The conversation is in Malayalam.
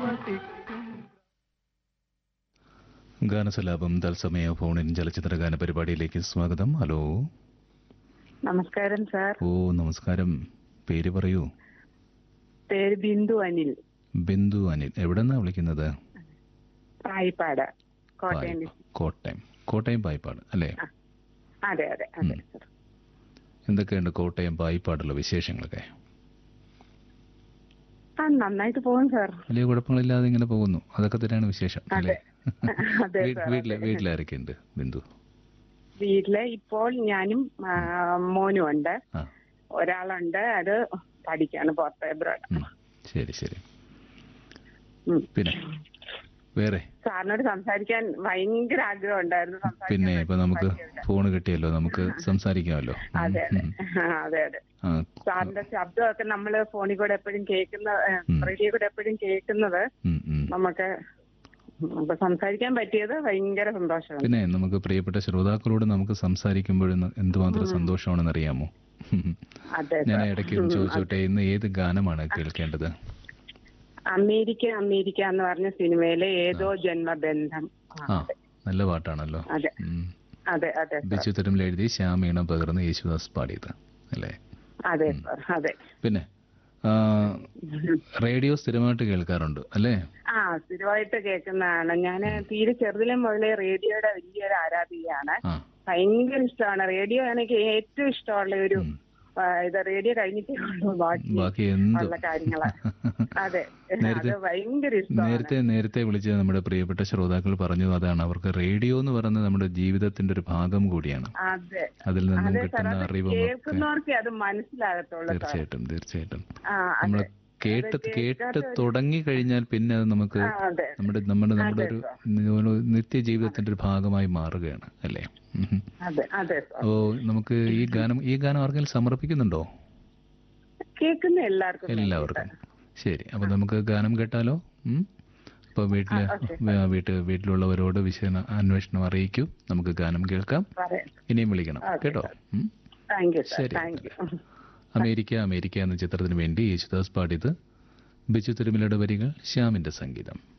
ഗാനസലാപം തത്സമയ ഫോണിൻ ചലച്ചിത്ര ഗാന പരിപാടിയിലേക്ക് സ്വാഗതം ഹലോ നമസ്കാരം സാർ ഓ നമസ്കാരം പേര് പറയൂ പേര് ബിന്ദു അനിൽ ബിന്ദു അനിൽ എവിടെന്നാ വിളിക്കുന്നത് പായിപ്പാട് കോട്ടയം പായിപ്പാട്. കോട്ടയം കോട്ടയം പായിപ്പാട് അല്ലേ അതെ അതെ അതെ സാർ എന്തൊക്കെയുണ്ട് കോട്ടയം പായിപ്പാടുള്ള വിശേഷങ്ങളൊക്കെ ആ നന്നായിട്ട് പോകും സാർ വലിയ കുഴപ്പങ്ങളില്ലാതെ ഇങ്ങനെ പോകുന്നു അതൊക്കെ തന്നെയാണ് വിശേഷം അല്ലേ അതെ വീ- സാർ വീട്ടിലെ വീട്ടിലാരൊക്കെയുണ്ട് ബിന്ദു വീട്ടില് ഇപ്പോൾ ഞാനും ആ, മോനും ഉണ്ട് ആ ഒരാളുണ്ട് അത് പഠിക്കാണ് പുറത്ത് എബ്രോഡ് ഉം. ശരി ശരി ഉം. പിന്നെ വേറെ സാറിനോട് സംസാരിക്കാൻ ഭയങ്കര ആഗ്രഹം ഉണ്ടായിരുന്നു സംസാരിക്കാൻ പിന്നെ ഇപ്പൊ നമുക്ക് പറ്റിയില്ല. ഫോൺ കിട്ടിയല്ലോ നമുക്ക് സംസാരിക്കാമല്ലോ ഉം, അതെ അതെ ഉം. ആ, അതെ അതെ ആ, സാറിന്റെ ശബ്ദമൊക്കെ നമ്മള് ഫോണിൽ കൂടെ എപ്പോഴും കേൾക്കുന്ന ഉം. റേഡിയോ കൂടെ എപ്പോഴും കേൾക്കുന്നത് ഉം, ഉം. നമുക്ക് നമുക്ക് സംസാരിക്കാൻ പറ്റിയത് ഭയങ്കര സന്തോഷമാണ് പിന്നെ നമുക്ക് പ്രിയപ്പെട്ട ശ്രോതാക്കളോട് നമുക്ക് സംസാരിക്കുമ്പോൾ എന്തുമാത്രം സന്തോഷമാണെന്ന് അറിയാമോ അതെ ഞാൻ സാർ. ഇടയ്ക്ക് ഒന്ന് ചോദിച്ചോട്ടെ ഇന്ന് ഏത് ഗാനമാണ് കേൾക്കേണ്ടത് അമേരിക്ക അമേരിക്ക എന്ന് പറഞ്ഞ സിനിമയിലെ ഏതോ ജന്മബന്ധം ആ, ആ നല്ല പാട്ടാണല്ലോ അതെ ഉം. അതെ അതെ സാർ. ബിച്ചു തരുമിൽ എഴുതി ശ്യാമീണം പകർന്ന് യേശുദാസ് പാടിയത് അല്ലേ അതെ സാർ അതെ പിന്നെ ആ, റേഡിയോ സ്ഥിരമായിട്ട് കേൾക്കാറുണ്ട് അല്ലേ ആ സ്ഥിരമായിട്ട് കേൾക്കുന്നതാണ് ഞാൻ തീരെ ചെറുതിലെ മുതലേ റേഡിയോയുടെ വലിയൊരു ആരാധികയാണ് ആ ഭയങ്കര ഇഷ്ടമാണ് റേഡിയോ എനിക്ക് ഏറ്റവും ഇഷ്ടമുള്ള ഒരു ഉം. ആ, ഇത് റേഡിയോ കഴിഞ്ഞിട്ടേ ഉള്ളൂ ബാക്കി ബാക്കി എന്ത് ഉള്ള കാര്യങ്ങള് അതെ അത് നേരത്തെ- ഭയങ്കര ഇഷ്ടമാണ് നേരത്തെ നേരത്തെ വിളിച്ച നമ്മുടെ പ്രിയപ്പെട്ട ശ്രോതാക്കൾ പറഞ്ഞു അതാണ് അവർക്ക് റേഡിയോ എന്ന് പറയുന്നത് നമ്മുടെ ജീവിതത്തിന്റെ ഒരു ഭാഗം കൂടിയാണ് അതെ അതിൽ നിന്നും അതെ സാർ കിട്ടുന്ന അത് അറിവും ഒക്കെ കേൾക്കുന്നവർക്കേ അത് മനസ്സിലാകത്തുള്ളൂ സാർ തീർച്ചയായിട്ടും തീർച്ചയായിട്ടും ആ നമ്മൾ അതെ കേട്ട് അത് കേട്ട് കേൾക്കാത്ത തുടങ്ങി കഴിഞ്ഞാൽ പിന്നെ അത് നമുക്ക് ആ, അതെ നമ്മുടെ നമ്മുടെ നമ്മുടെ അതെ, ഒരു നിത്യ ജീവിതത്തിന്റെ ഒരു ഭാഗമായി മാറുകയാണ് അല്ലേ ഉം. അതെ അതെ സാർ അപ്പോ നമുക്ക് ഈ ഗാനം ഈ ഗാനം ആർക്കെങ്കിലും സമർപ്പിക്കുന്നുണ്ടോ കേൾക്കുന്ന എല്ലാവർക്കും എല്ലാവർക്കും ശരി അപ്പൊ നമുക്ക് ഗാനം കേട്ടാലോ ഉം? അപ്പൊ വീട്ടില് വേ- വീട്ട് വീട്ടിലുള്ളവരോട് വിഷയ അന്വേഷണം അറിയിക്കൂ നമുക്ക് ഗാനം കേൾക്കാം പറയാം ഇനിയും വിളിക്കണം കേട്ടോ ഉം? താങ്ക് യു സാർ ശരി. താങ്ക് യു അമേരിക്ക അമേരിക്ക എന്ന ചിത്രത്തിന് വേണ്ടി യേശുദാസ് പാടിയത് ബിജു തിരുമലയുടെ വരികൾ ശ്യാമിന്റെ സംഗീതം